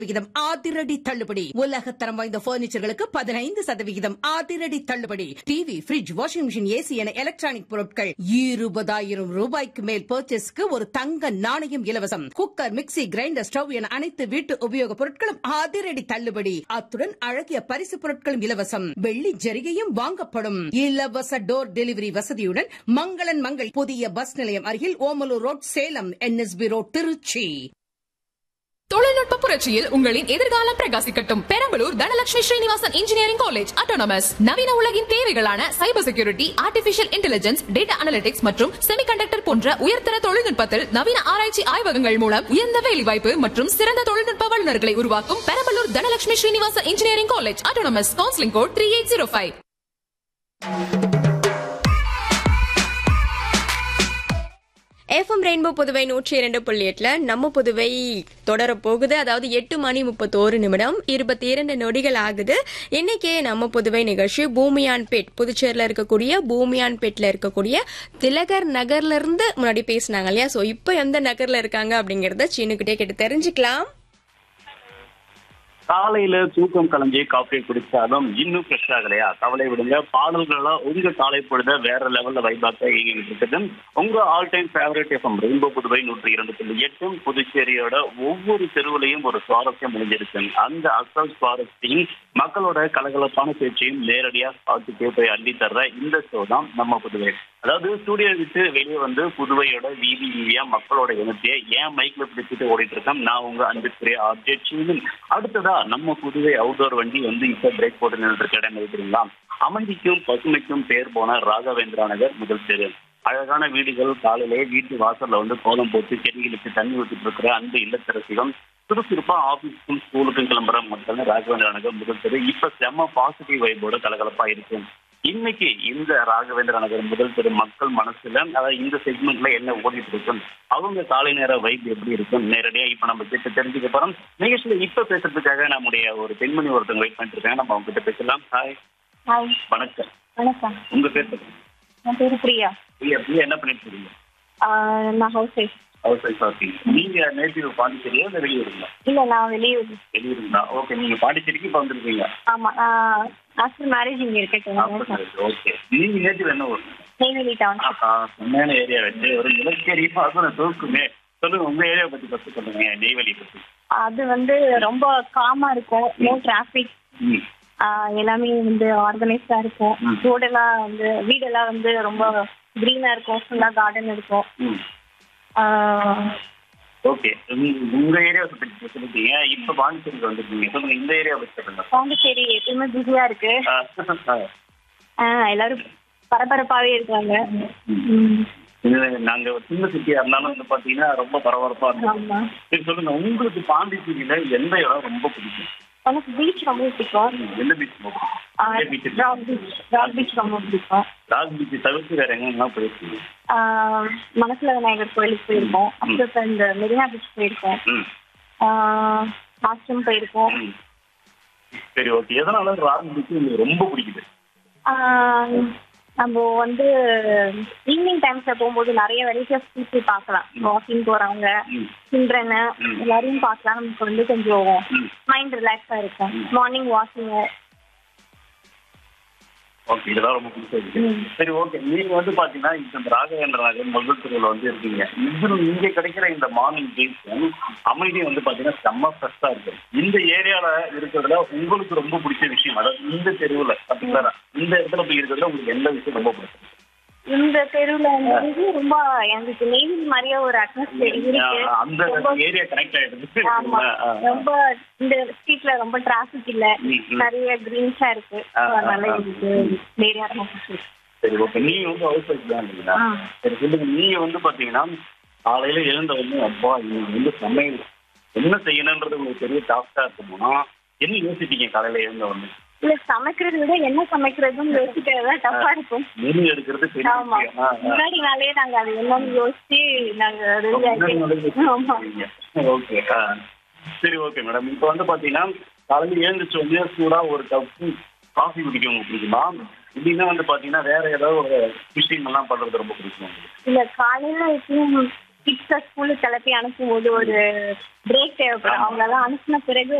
விகிதம் அதிரடி தள்ளுபடி உலகத்தரம் வாய்ந்த பர்னிச்சர்களுக்கு பதினைந்து சதவிகிதம் அதிரடி தள்ளுபடி TV fridge washing machine AC என எலக்ட்ரானிக் பொருட்கள் இருபதாயிரம் ரூபாய்க்கு மேல் பர்ச்சேஸ்க்கு ஒரு தங்க நாணயம் இலவசம் குக்கர் மிக்ஸி கிரைண்டர் ஸ்டவ் என அனைத்து வீட்டு உபயோகப் பொருட்களும் அதிரடி தள்ளுபடி அத்துடன் அழகிய பரிசு பொருட்களும் இலவசம் வெள்ளி ஜரிகையும் வாங்கப்படும் இலவச டோர் டெலிவரி வசதியுடன் மங்களன் மங்கள் புதிய பஸ் நிலையம் அருகில் Omalur road Salem NSB road Tiruchi தொழில்நுட்ப புரட்சியில் உங்களின் எதிர்காலம் பிரகாசிக்கட்டும் Perambalur Dhanalakshmi Srinivasan engineering college autonomous நவீன உலகின் தேவைகளான cyber security artificial intelligence data analytics மற்றும் செமிகண்டக்டர் போன்ற உயர்தர தொழில்நுட்பத்தில் நவீன ஆராய்ச்சி ஆய்வகங்கள் மூலம் உயர்ந்த வேலைவாய்ப்பு மற்றும் சிறந்த தொழில்நுட்ப வல்லுநர்களை உருவாக்கும் Perambalur Dhanalakshmi Srinivasan engineering college autonomous counselling code three eight zero five FM Rainbow Puduvai நூற்றி இரண்டு புள்ளி எட்டுல நம்ம புதுவை தொடர போகுது அதாவது எட்டு மணி முப்பத்தோரு நிமிடம் இருபத்தி இரண்டு நொடிகள் ஆகுது இன்னைக்கு நம்ம புதுவை நிகழ்ச்சி பூமியான் பெட் புதுச்சேரியில இருக்கக்கூடிய பூமியான் பெட்ல இருக்கக்கூடிய திலகர் நகர்ல இருந்து முன்னாடி பேசினாங்க இல்லையா சோ இப்போ எந்த நகர்ல இருக்காங்க அப்படிங்கறத சீனுக்கிட்டே கேட்டு தெரிஞ்சுக்கலாம் காலையில தூக்கம் கலைஞ்சி காஃபி குடிச்சாலும் இன்னும் ஃப்ரெஷ் ஆகலையா கவலை விடுங்க பாடல்கள்லாம் உங்க காலை பொழுத வேற லெவல்ல வைபாக்க இயங்கிட்டு இருக்குது உங்க all time favourite FM Rainbow Puduvai நூற்றி இரண்டு புள்ளி எட்டும் புதுச்சேரியோட ஒவ்வொரு தெருவுலையும் ஒரு சுவாரஸ்யம் முடிஞ்சிருக்கு அந்த அசல் சுவாரஸ்யத்தையும் மக்களோட கலகலப்பான பேச்சையும் நேரடியா பார்த்துட்டே போய் அள்ளி தர்ற இந்த ஷோ தான் நம்ம புதுவை அதாவது ஸ்டூடியோ விட்டு வெளியே வந்து புதுவையோட வீதி வீதியா மக்களோட இனத்தையே ஏன் மைக்ல பிடிச்சிட்டு ஓடிட்டு இருக்கேன் நான் உங்க அன்புக்குரிய ஆப்ஜெக்ட் சீனன் அடுத்ததா நம்ம புதுவை அவுட்டோர் வண்டி வந்து இப்ப பிரேக் போட்டு நின்றுட்டு இடம் இருக்கிறீங்களா அமைதிக்கும் பசுமைக்கும் பேர் போன ராகவேந்திரா நகர் முதல் தெரு அழகான வீடுகள் காலையிலே வீட்டு வாசல்ல வந்து கோலம் போட்டு செடிகளுக்கு தண்ணி ஊற்றிட்டு இருக்கிற அன்பு இல்லத்தரசிகம் சுறுசுறுப்பா ஆபீஸ்க்கும் ஸ்கூலுக்கும் கிளம்புற மக்கள் ராகவேந்திரா நகர் முதல் தெரு இப்ப செம்ம பாசிட்டிவ் வைபோட கலகலப்பா இருக்கு இன்னைக்கு இந்த ராகவேந்திர நகர் முதல் தெரு மக்கள் மனசுல அதாவது இந்த செக்மெண்ட்ல என்ன ஓடிட்டு இருக்கும் அவங்க காலை நேர வைப் எப்படி இருக்கும் நேரடியா இப்ப நம்ம கிட்ட தெரிஞ்சுக்க போறோம் நிகழ்ச்சியில இப்ப பேசுறதுக்காக நம்முடைய ஒரு பெண்மணி ஒருத்தவங்க வெயிட் பண்ணிட்டு இருக்காங்க நம்ம அவங்க கிட்ட பேசலாம் ஹாய் ஹாய் வணக்கம் வணக்கம் உங்க பேர் சொல்லுங்க என் பேர் பிரியா பிரியா பிரியா என்ன பண்ணிட்டு இருக்கீங்க ஆஹ் நான் ஹவுஸ் ஒய்ஃப் ஹவுஸ் ஒய்ஃபா இருக்கீங்க நீங்க நேட்டிவ் பாண்டிச்சேரியா இல்ல வெளியூருங்களா இல்லை நான் வெளியூர் வெளியூருங்களா ஓகே நீங்க பாண்டிச்சேரிக்கு இப்ப வந்திருக்கீங்க ஆமாம் ஆஃப்டர் மேரேஜ் இங்கே இருக்கேன் ஓகே நீங்க நேட்டிவ் என்ன ஊர் நெய்வேலி டவுன் ஆஹா, செம்மையான ஏரியா வச்சு ஒரு இலக்கேரி பார்க்கணும் தூக்குமே சொல்லுங்க உங்க ஏரியா பத்தி ஃபர்ஸ்ட் சொல்லுங்க நெய்வேலி பத்தி அது வந்து ரொம்ப காமாக இருக்கும் நோ டிராஃபிக் ம் எல்லாமே வந்து ஆர்கனைஸ்டாக இருக்கும் ம். ரோடெல்லாம் வந்து வீடெல்லாம் வந்து ரொம்ப க்ரீனாக இருக்கும் ஃபுல்லாக கார்டன் இருக்கும் ம் ஆஹ் ஓகே உங்க ஏரியா பத்தி சொல்லிட்டீங்க இப்ப பாண்டிச்சேரிக்கு வந்துருக்கீங்க சொல்லுங்க இந்த ஏரியா பத்தி சொல்லுங்க பாண்டிச்சேரி எப்பயுமே பிஸியாக இருக்கு ஆ, ஆஹ் எல்லாரும் பரபரப்பாகவே இருக்காங்க ம். இது நாங்க ஒரு சின்ன சிட்டியா இருந்தாலும் வந்து பாத்தீங்கன்னா ரொம்ப பரபரப்பா இருக்கும் ஆமா சரி சொல்லுங்க உங்களுக்கு பாண்டிச்சேரியில எந்த இடம் ரொம்ப பிடிக்கும் எனக்கு பீச் ரொம்ப பிடிக்கும் எந்த பீச் ரொம்ப பிடிக்கும் beach rock beach rock beach ரொம்ப பிடிக்கும் ராக் பீச் தவிர்த்து வேற எங்கெல்லாம் போயிருக்கீங்க ஆஹ் மனசுல விநாயகர் கோயிலுக்கு போயிருக்கோம் அப்புறம் இப்ப இந்த மெரினா பீச் போயிருக்கோம் ம் ஆஹ் ஆசிரம் போயிருக்கோம் ம். சரி ஓகே எதனால ராக் பீச் உங்களுக்கு ரொம்ப பிடிக்குது ஆஹ் நம்ம வந்து ஈவினிங் டைம்ஸ்ல போகும்போது நிறைய வெரைட்டி ஆஃப் பீப்புள் பார்க்கலாம் வாக்கிங் போறவங்க ம் சில்ட்ரன் ம். எல்லாரையும் பார்க்கலாம் நமக்கு வந்து கொஞ்சம் ம் மைண்ட் ரிலாக்ஸா இருக்கும் மார்னிங் வாக்கிங் ஓகே இதெல்லாம் ரொம்ப பிடிச்சிருக்கு ம். சரி ஓகே நீங்க வந்து பாத்தீங்கன்னா இப்ப இந்த ராகவேந்திர நகர் முதல் தெருவில் வந்து இருக்கீங்க இது இங்க கிடைக்கிற இந்த மார்னிங் பிரேக்கும் அமைதியும் வந்து பாத்தீங்கன்னா செம்ம ஃப்ரெஷ்ஷா இருக்கு இந்த ஏரியால இருக்கிறதுல உங்களுக்கு ரொம்ப பிடிச்ச விஷயம் அதாவது இந்த தெருவுல பர்டிகுலரா இந்த இடத்துல போய் இருக்கிறதுல உங்களுக்கு எந்த விஷயம் ரொம்ப பிடிக்கும் இந்த தெருவுல வந்து ரொம்ப எனக்கு நெய்வேலி மாதிரியே ஒரு அட்மாஸ்பியர் இருக்கு ஆஹ் அந்த ரொம்ப ஏரியா கனெக்ட் ஆயிடுது ஆமா ஆஹ் ரொம்ப இந்த ஸ்ட்ரீட்ல ரொம்ப டிராபிக் இல்ல ம், ம். நிறைய கிரீன்ஸா இருக்கு ஆ, So, அதனால ஆ, ஆ. எனக்கு ஏரியா ரொம்ப பிடிச்சிருக்கு சரி ஓகே நீங்க வந்து ஹவுஸ் ஒய்ஃப் தான் இல்லைங்களா ஆ. சரி சொல்லுங்க நீங்க வந்து பாத்தீங்கன்னா காலையில எழுந்த உடனே அப்பா இன்னைக்கு வந்து சமையல் என்ன செய்யணுன்றது உங்களுக்கு பெரிய டாஸ்கா இருக்குமோனா என்ன யோசிப்பீங்க காலையில எழுந்த உடனே இல்ல சமைக்கிறத விட என்ன சமைக்கிறதுன்னு யோசிக்கிறது டஃபா இருக்கும் மெனு எடுக்கிறது பெரிய ஆமா விஷயம். ஆ, ஆ. முன்னாடி நாளே நாங்க அது என்னன்னு யோசிச்சு நாங்க ரெடி முன்னாடி நாளே ஆகி ஆமா யோசிப்பீங்க. ஓகே ஆ. சரி ஓகே மேடம் இப்போ வந்து பாத்தீங்கன்னா காலையில எழுந்திரிச்ச உடனே சூடா ஒரு கப் காஃபி குடிக்க உங்களுக்கு பிடிக்குமா இல்லைன்னா வந்து பாத்தீங்கன்னா வேற ஏதாவது ஒரு விஷயம் எல்லாம் பண்றது ரொம்ப பிடிக்கும் உங்களுக்கு? இல்ல காலையில எப்பயும் கிட்ஸை ஸ்கூலுக்கு கிளப்பி அனுப்பும்போது ஒரு பிரேக் தேவைப்படும் அவங்களெல்லாம் அனுப்பின பிறகு